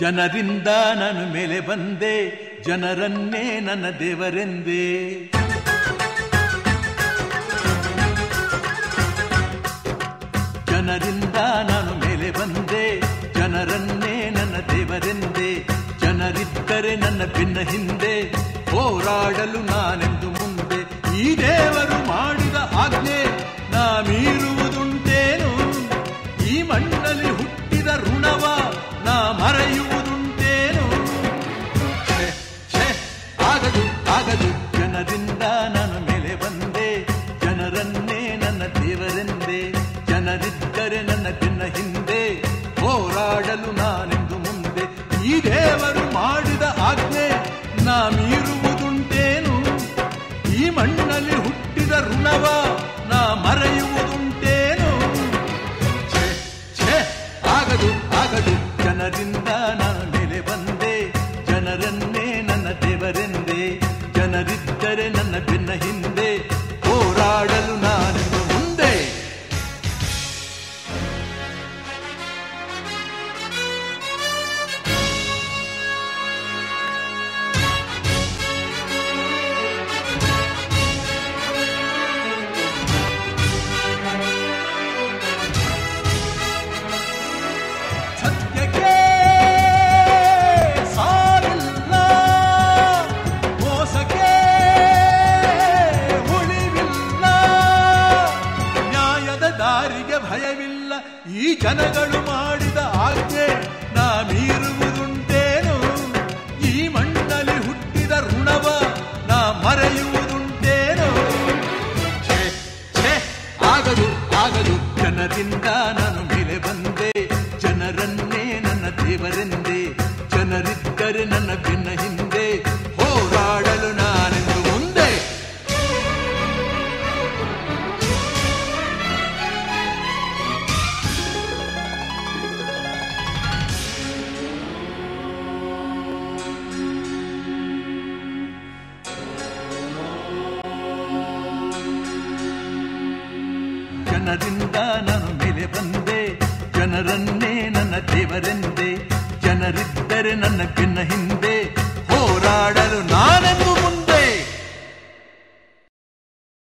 ಜನರಿಂದ ನಾನು ಮೇಲೆ ಬಂದೆ ಜನರನ್ನೇ ನನ್ನ ದೇವರೆಂದೇ ಜನರಿಂದ ನಾನು ಮೇಲೆ ಬಂದೆ ಜನರನ್ನೇ ನನ್ನ ದೇವರೆಂದೆ ಜನರಿದ್ದರೆ ನನ್ನ ಬೆನ್ನ ಹಿಂದೆ ಹೋರಾಡಲು ನಾನೆಂದು ಮುಂದೆ ಈ ದೇವರು ಮಾಡಿದ ಆಜ್ಞೆ ನಾ ಮೀರುವುದುಂಟೇನು ಈ ಮಣ್ಣಲ್ಲಿ ಹುಟ್ಟಿದ ಋಣವ ನಾ ಮರೆಯುವುದುಂಟೇನು ಛೆ, ಛೆ, ಆಗದು ಆಗದು ಜನರಿಂದ ನಾನು ಮೇಲೆ ಬಂದೆ ಜನರನ್ನೇ ನನ್ನ ದೇವರೆಂದೆ ಜನರಿದ್ದರೆ ನನ್ನ ಬೆನ್ನ ಹಿಂದೆ ಹೋರಾಡಲು ನಾನೆಂದು ಮುಂದೆ ಈ ದೇವರು ಮಾಡಿದ ಆಜ್ಞೆ ನಾ ಮೀರುವುದುಂಟೇನು ಈ ಮಣ್ಣಲ್ಲಿ ಹುಟ್ಟಿದ ಋಣವ ನಾ ಮರೆಯುವುದುಂಟೇನು ಛೆ, ಛೆ, ಆಗದು ಆಗದು ಜನರಿಂದ ನಾನು ಮೇಲೆ ಬಂದೆ ಜನರನ್ನೇ ನನ್ನ ದೇವರೆಂದೆ ಜನರಿದ್ದರೆ ನನ್ನ ಬೆನ್ನ ಹಿಂದೆ ಹೋರಾಡಲು ನಾನೆಂದು ಮುಂದೆ ಸತ್ಯಕ್ಕೆ ಸಾವಿಲ್ಲ ಮೋಸಕ್ಕೆ ಉಳಿವಿಲ್ಲ ನ್ಯಾಯದ ದಾರಿಗೆ ಭಯವಿಲ್ಲ ಈ ಜನಗಳು ಮಾಡಿದ ಆಜ್ಞೆ ನಾ ಮೀರುವುದುಂಟೇನು ಈ ಮಣ್ಣಲ್ಲಿ ಹುಟ್ಟಿದ ಋಣವ ನಾ ಮರೆಯುವುದುಂಟೇನು ಛೆ, ಛೆ, ಆಗದು ಆಗದು ಜನರಿಂದ ನಾನು ಮೇಲೆ ಬಂದೆ ಜನರನ್ನೇ ನನ್ನ ದೇವರೆಂದೆ ಜನರಿದ್ದರೆ ನನ್ನ ಬೆನ್ನ ಹಿಂದೆ ಹೋರಾಡಲು ನಾನೆಂದು ಮುಂದೆ ಜನರಿಂದ ನಾನು ಮೇಲೆ ಬಂದೆ ಜನರನ್ನೇ ನನ್ನ ದೇವರೆಂದೆ ಜನರಿದ್ದರೆ ನನ್ನ ಬೆನ್ನ ಹಿಂದೆ ಹೋರಾಡಲು ನಾನೆಂದು